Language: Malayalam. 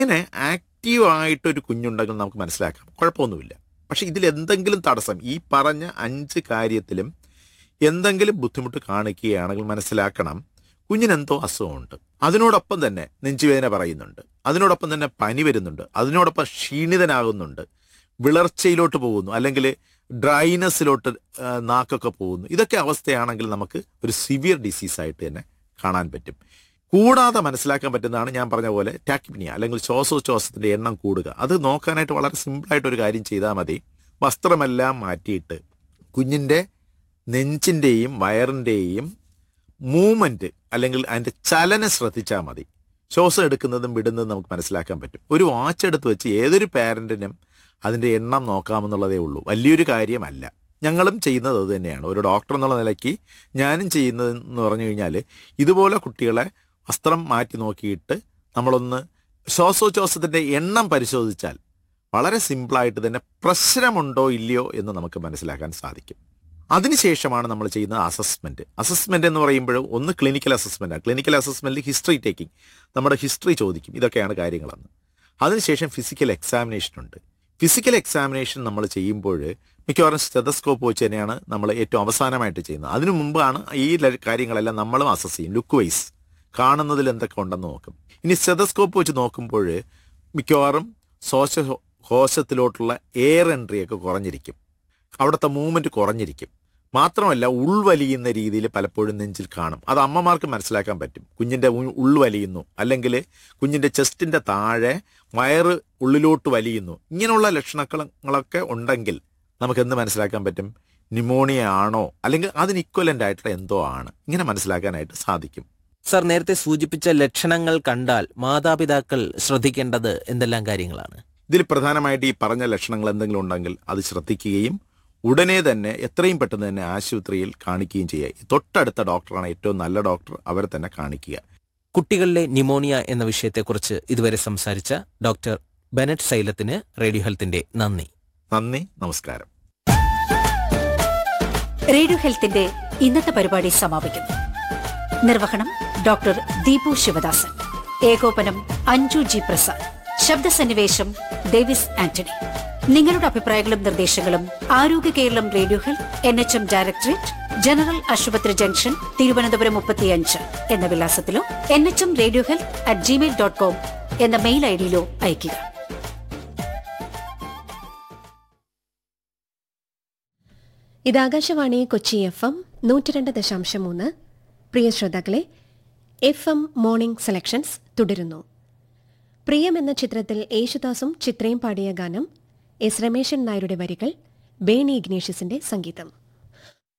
ഇങ്ങനെ ആക്റ്റീവ് ആയിട്ടൊരു കുഞ്ഞുണ്ടെങ്കിൽ നമുക്ക് മനസ്സിലാക്കാം കുഴപ്പമൊന്നുമില്ല പക്ഷെ ഇതിൽ എന്തെങ്കിലും തടസ്സം ഈ പറഞ്ഞ അഞ്ച് കാര്യത്തിലും എന്തെങ്കിലും ബുദ്ധിമുട്ട് കാണിക്കുകയാണെങ്കിൽ മനസ്സിലാക്കണം കുഞ്ഞിനെന്തോ അസുഖമുണ്ട് അതിനോടൊപ്പം തന്നെ നെഞ്ചുവേദന പറയുന്നുണ്ട് അതിനോടൊപ്പം തന്നെ പനി വരുന്നുണ്ട് അതിനോടൊപ്പം ക്ഷീണിതനാകുന്നുണ്ട് വിളർച്ചയിലോട്ട് പോകുന്നു അല്ലെങ്കിൽ ഡ്രൈനസിലോട്ട് ആ, നാക്കൊക്കെ പോകുന്നു ഇതൊക്കെ അവസ്ഥയാണെങ്കിൽ നമുക്ക് ഒരു സിവിയർ ഡിസീസായിട്ട് തന്നെ കാണാൻ പറ്റും കൂടാതെ മനസ്സിലാക്കാൻ പറ്റുന്നതാണ് ഞാൻ പറഞ്ഞ പോലെ ടാക്കിപ്നിയ അല്ലെങ്കിൽ ശ്വാസോച്ഛ്വാസത്തിന്റെ എണ്ണം കൂടുക അത് നോക്കാനായിട്ട് വളരെ സിമ്പിളായിട്ട് ഒരു കാര്യം ചെയ്താൽ മതി വസ്ത്രമെല്ലാം മാറ്റിയിട്ട് കുഞ്ഞിൻ്റെ നെഞ്ചിൻ്റെയും വയറിൻ്റെയും മൂവ്മെന്റ് അല്ലെങ്കിൽ അതിന്റെ ചലനം ശ്രദ്ധിച്ചാൽ മതി ശ്വാസം എടുക്കുന്നതും വിടുന്നതും നമുക്ക് മനസ്സിലാക്കാൻ പറ്റും ഒരു വാച്ച് എടുത്ത് വെച്ച് ഏതൊരു പാരന്റിനും അതിന്റെ എണ്ണം നോക്കാമെന്നുള്ളതേ ഉള്ളൂ വലിയൊരു കാര്യമല്ല ഞങ്ങളും ചെയ്യുന്നത് അത് തന്നെയാണ് ഒരു ഡോക്ടർ എന്നുള്ള നിലയ്ക്ക് ഞാനും ചെയ്യുന്നത് എന്ന് പറഞ്ഞു കഴിഞ്ഞാൽ ഇതുപോലെ കുട്ടികളെ വസ്ത്രം മാറ്റി നോക്കിയിട്ട് നമ്മളൊന്ന് ശ്വാസോച്ഛ്വാസത്തിന്റെ എണ്ണം പരിശോധിച്ചാൽ വളരെ സിമ്പിളായിട്ട് തന്നെ പ്രശ്നമുണ്ടോ ഇല്ലയോ എന്ന് നമുക്ക് മനസ്സിലാക്കാൻ സാധിക്കും അതിനുശേഷമാണ് നമ്മൾ ചെയ്യുന്ന അസസ്മെന്റ് അസസ്മെന്റ് എന്ന് പറയുമ്പോൾ ഒന്ന് ക്ലിനിക്കൽ അസസ്മെന്റ് ക്ലിനിക്കൽ അസസ്മെന്റിൽ ഹിസ്റ്ററി ടേക്കിംഗ് നമ്മുടെ ഹിസ്റ്ററി ചോദിക്കും ഇതൊക്കെയാണ് കാര്യങ്ങളെന്ന് അതിനുശേഷം ഫിസിക്കൽ എക്സാമിനേഷൻ ഉണ്ട് ഫിസിക്കൽ എക്സാമിനേഷൻ നമ്മൾ ചെയ്യുമ്പോൾ മിക്കവാറും സ്റ്റെതസ്കോപ്പ് വെച്ച് തന്നെയാണ് നമ്മൾ ഏറ്റവും അവസാനമായിട്ട് ചെയ്യുന്നത് അതിനു മുമ്പാണ് ഈ ല- കാര്യങ്ങളെല്ലാം നമ്മളും അസസ് ചെയ്യും ലുക്ക് വൈസ് കാണുന്നതിൽ എന്തൊക്കെ ഉണ്ടെന്ന് നോക്കും ഇനി സ്റ്റെതസ്കോപ്പ് വെച്ച് നോക്കുമ്പോൾ മിക്കവാറും ശ്വാസ കോശത്തിലോട്ടുള്ള എയർ എൻട്രി ഒക്കെ കുറഞ്ഞിരിക്കും അവിടുത്തെ മൂവ്മെന്റ് കുറഞ്ഞിരിക്കും മാത്രമല്ല ഉൾവലിയുന്ന രീതിയിൽ പലപ്പോഴും നെഞ്ചിൽ കാണും അത് അമ്മമാർക്ക് മനസ്സിലാക്കാൻ പറ്റും കുഞ്ഞിന്റെ ഉ- ഉൾവലിയുന്നു അല്ലെങ്കിൽ കുഞ്ഞിന്റെ ചെസ്റ്റിന്റെ താഴെ വയറ് ഉള്ളിലോട്ട് വലിയുന്നു ഇങ്ങനെയുള്ള ലക്ഷണങ്ങളൊക്കെ ഉണ്ടെങ്കിൽ നമുക്ക് എന്ത് മനസ്സിലാക്കാൻ പറ്റും ന്യൂമോണിയ ആണോ അല്ലെങ്കിൽ അതിന് ഇക്വലന്റ് ആയിട്ടുള്ള എന്തോ ആണ് ഇങ്ങനെ മനസ്സിലാക്കാനായിട്ട് സാധിക്കും സർ നേരത്തെ സൂചിപ്പിച്ച ലക്ഷണങ്ങൾ കണ്ടാൽ മാതാപിതാക്കൾ ശ്രദ്ധിക്കേണ്ടത് എന്തെല്ലാം കാര്യങ്ങളാണ് ഇതിൽ പ്രധാനമായിട്ട് ഈ പറഞ്ഞ ലക്ഷണങ്ങൾ എന്തെങ്കിലും ഉണ്ടെങ്കിൽ അത് ശ്രദ്ധിക്കുകയും ഉടനെ തന്നെ എത്രയും പെട്ടെന്ന് തന്നെ ആശുപത്രിയിൽ കാണിക്കുകയും ചെയ്യുക തൊട്ടടുത്ത ഡോക്ടറാണ് ഏറ്റവും നല്ല ഡോക്ടർ അവരെ തന്നെ കാണിക്കുക കുട്ടികളിലെ ന്യൂമോണിയ എന്ന വിഷയത്തെക്കുറിച്ച് ഇതുവരെ സംസാരിച്ച ഡോക്ടർ ബെനറ്റ് സൈലത്തിന് റേഡിയോ ഹെൽത്തിന്റെ നന്ദി നന്ദി നമസ്കാരം റേഡിയോ ഹെൽത്തിന്റെ ഇന്നത്തെ പരിപാടി സമാപിക്കുന്നു നിർവഹണം ഡോക്ടർ ദീപു ശിവദാസൻ ഏകോപനം അഞ്ജു ജി പ്രസാദ് ശബ്ദസന്നിവേശം ഡേവിസ് ആന്റണി നിങ്ങളുടെ അഭിപ്രായങ്ങളും നിർദ്ദേശങ്ങളും Arogya Keralam radio health N H M directorate general ആശുപത്രി ജംഗ്ഷൻ തിരുവനന്തപുരം മുപ്പത്തിയഞ്ച് എന്ന വിലാസത്തിലോ N H M radio health at Gmail dot com എന്ന മെയിൽ ഐ ഡിയിലോ അയയ്ക്കുക ഇത് ആകാശവാണി കൊച്ചി എഫ് എം നൂറ്റി രണ്ട് ദശാംശം മൂന്ന് പ്രിയ ശ്രോതാക്കളെ എഫ് എം മോർണിംഗ് സെലക്ഷൻസ് തുടരുന്നു പ്രിയം എന്ന ചിത്രത്തിൽ യേശുദാസും ചിത്രയും പാടിയ ഗാനം എസ് രമേശൻ നായരുടെ വരികൾ ബേണി ഇഗ്നേഷ്യസിന്റെ സംഗീതം